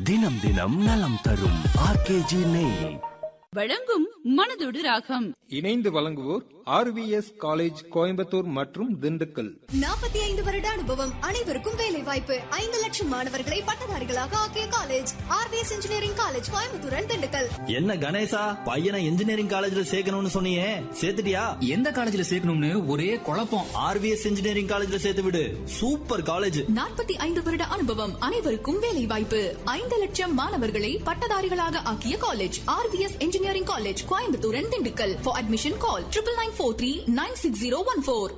தினம் தினம் நலம் தரும் ஆர்கேஜி நெய் வழங்கும் மனதோடு ராகம் இணைந்து வழங்குவோர் ஆர்விஎஸ் காலேஜ் கோயம்புத்தூர் மற்றும் திண்டுக்கல் நாற்பத்தி ஐந்து வருட அனுபவம் அனைவருக்கும் வேலை வாய்ப்பு ஐந்து லட்சம் மாணவர்களை பட்டதாரிகளாக ஆக்கிய college RVS engineering college Coimbatore and Dindigul என்ன கணேசா பையனை இன்ஜினியரிங் காலேஜ்ல சேர்க்கணும்னு சொன்னியே சேர்த்துட்டியா எந்த காலேஜ்ல சேர்க்கணும்னு ஒரே குழப்பம் ஆர்விஎஸ் இன்ஜினியரிங் காலேஜ்ல சேர்த்து விடு சூப்பர் காலேஜ் நாற்பத்தி ஐந்து வருட அனுபவம் அனைவருக்கும் வேலை வாய்ப்பு ஐந்து லட்சம் மாணவர்களை பட்டதாரிகளாக ஆக்கிய college RVS engineering college Coimbatore and Dindigul for admission call triple nine four three nine six zero one four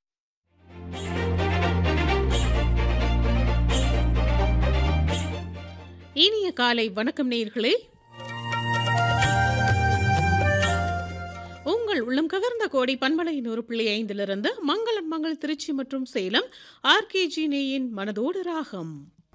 இனிய காலை வணக்கம் நேயர்களே உங்கள் உள்ளம் கவர்ந்த கோடி பண்பலையின் ஒரு புள்ளி ஐந்திலிருந்து மங்களன் மங்கள் திருச்சி மற்றும் சேலம் ஆர்கேஜி நேயின் மனதோடு ராகம்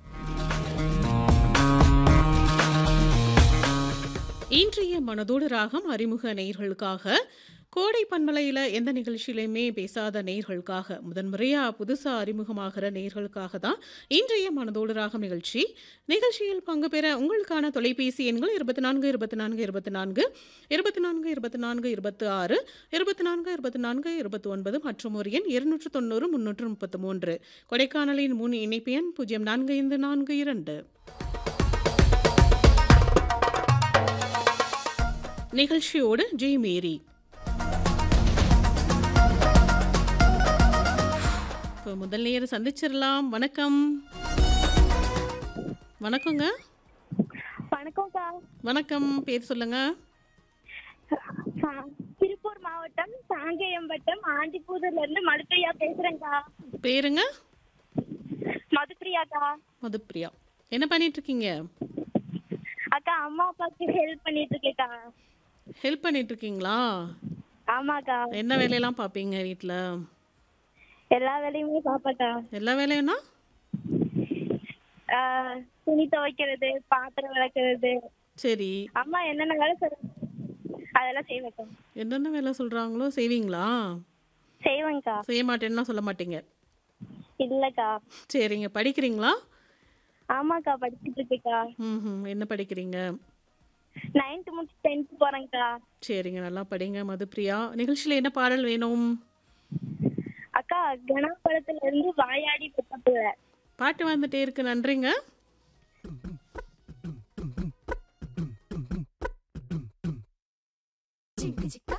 இன்றைய மனதோடு ராகம் அறிமுக நேயர்களுக்காக கோடை பண்பலையில் எந்த நிகழ்ச்சியிலையுமே பேசாத நேயர்களுக்காக முதன்முறையாக புதுசாக அறிமுகமாகிற நேயர்களுக்காக தான் இன்றைய மனதோடு ராகம் நிகழ்ச்சி நிகழ்ச்சியில் பங்கு பெற உங்களுக்கான தொலைபேசி எண்கள் இருபத்தி நான்கு இருபத்தி நான்கு இருபத்தி நான்கு இருபத்தி நான்கு இருபத்தி நான்கு இருபத்தி ஆறு இருபத்தி நான்கு இருபத்தி நான்கு இருபத்தி ஒன்பது மற்றும் ஒரு எண் இருநூற்று தொண்ணூறு முன்னூற்று முப்பத்து மூன்று கொடைக்கானலின் முன் இணைப்பு எண் பூஜ்ஜியம் நான்கு ஐந்து நான்கு இரண்டு நிகழ்ச்சியோடு ஜெய் மேரி இப்போ முதல் நேர சந்திச்சிடலாம் வணக்கம் வணக்கங்க வணக்கம்க்கா வணக்கம் பேர் சொல்லுங்க சா- திருப்பூர் மாவட்டம் சாங்கேயம் வட்டம் ஆண்டிப்பூதூர்ல இருந்து மதுப்பிரியா பேசுறேன்க்கா பேருங்க மதுப்பிரியாக்கா மதுப்பிரியா என்ன பண்ணிட்டு இருக்கீங்க அக்கா அம்மா அப்பாவுக்கு ஹெல்ப் பண்ணிட்டு இருக்கேக்கா ஹெல்ப் பண்ணிட்டு இருக்கீங்களா ஆமாக்கா என்ன வேலையெல்லாம் பார்ப்பீங்க வீட்டில் எல்லா வேலையுமே பாப்பாக்கா எல்லா வேலையும்னா ஆஹ், துணி துவைக்கிறது பாத்திரம் விளக்குறது சரி அம்மா என்னென்ன வேலை சொல்ற அதெல்லாம் செய்வேக்கா என்னென்ன வேலை சொல்கிறாங்களோ செய்வீங்களா செய்வேங்க்கா செய்ய மாட்டேன்னா சொல்ல மாட்டீங்க இல்லக்கா சரிங்க படிக்கிறீங்களா ஆமாக்கா படிச்சுட்டு இருக்கேக்கா ம் என்ன படிக்கிறீங்க நைன்த் முடிச்சு டென்த் போறேங்க்கா சரிங்க நல்லா படிங்க மதுப்பிரியா நிகழ்ச்சியில் என்ன பாடல் வேணும் அக்கா கணா படத்துல இருந்து வாயாடி புத்தப்புல பாட்டு வந்துட்டே இருக்கு நன்றிங்க சிக்கு சிக்கு